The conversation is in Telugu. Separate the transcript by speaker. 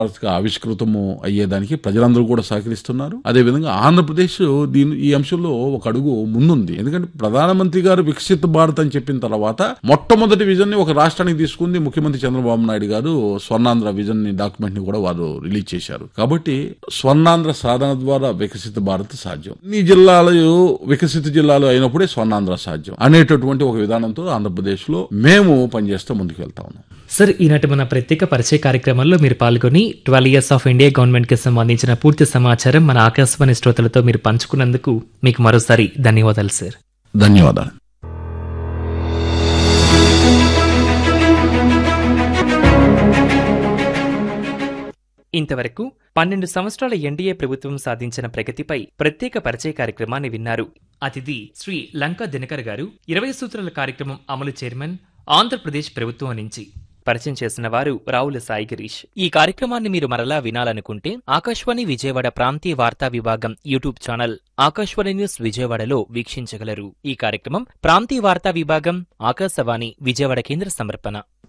Speaker 1: గా ఆవిష్కృతము అయ్యేదానికి ప్రజలందరూ కూడా సహకరిస్తున్నారు అదేవిధంగా ఆంధ్రప్రదేశ్ దీని ఈ అంశంలో ఒక అడుగు ముందుంది ఎందుకంటే ప్రధానమంత్రి గారు వికసిత భారత్ అని చెప్పిన తర్వాత మొట్టమొదటి విజన్ ని ఒక రాష్ట్రానికి తీసుకుంది ముఖ్యమంత్రి చంద్రబాబు నాయుడు గారు స్వర్ణాంధ్ర విజన్ ని డాక్యుమెంట్ ని కూడా వారు రిలీజ్ చేశారు కాబట్టి స్వర్ణాంధ్ర సాధన ద్వారా వికసిత భారత్ సాధ్యం ఈ జిల్లాలు వికసిత జిల్లాలు అయినప్పుడే స్వర్ణాంధ్ర సాధ్యం అనేటటువంటి ఒక విధానంతో ఆంధ్రప్రదేశ్ లో మేము పనిచేస్తూ ముందుకు వెళ్తా ఉన్నాం
Speaker 2: సార్ ఈనాటి మన ప్రత్యేక పరిచయ కార్యక్రమంలో మీరు పాల్గొని twelve years of India government కి సంబంధించిన పూర్తి సమాచారం మన ఆకాశవాణి శ్రోతలతో మీరు పంచుకున్నందుకు మీకు మరోసారి ధన్యవాదాలు సార్
Speaker 1: ధన్యవాదాలు
Speaker 2: ఇంతవరకు పన్నెండు సంవత్సరాల ఎన్డీఏ ప్రభుత్వం సాధించిన ప్రగతిపై ప్రత్యేక పరిచయ కార్యక్రమాన్ని విన్నారు అతిథి శ్రీ లంకా దినకర్ గారు ఇరవై సూత్రాల కార్యక్రమం అమలు చైర్మన్ ఆంధ్రప్రదేశ్ ప్రభుత్వం నుంచి పరిచయం చేసిన వారు రావుల సాయి గిరీష్ ఈ కార్యక్రమాన్ని మీరు మరలా వినాలనుకుంటే ఆకాశవాణి విజయవాడ ప్రాంతీయ వార్తా విభాగం యూట్యూబ్ ఛానల్ ఆకాశవాణి న్యూస్ విజయవాడలో వీక్షించగలరు ఈ కార్యక్రమం ప్రాంతీయ వార్తా విభాగం ఆకాశవాణి విజయవాడ కేంద్ర సమర్పణ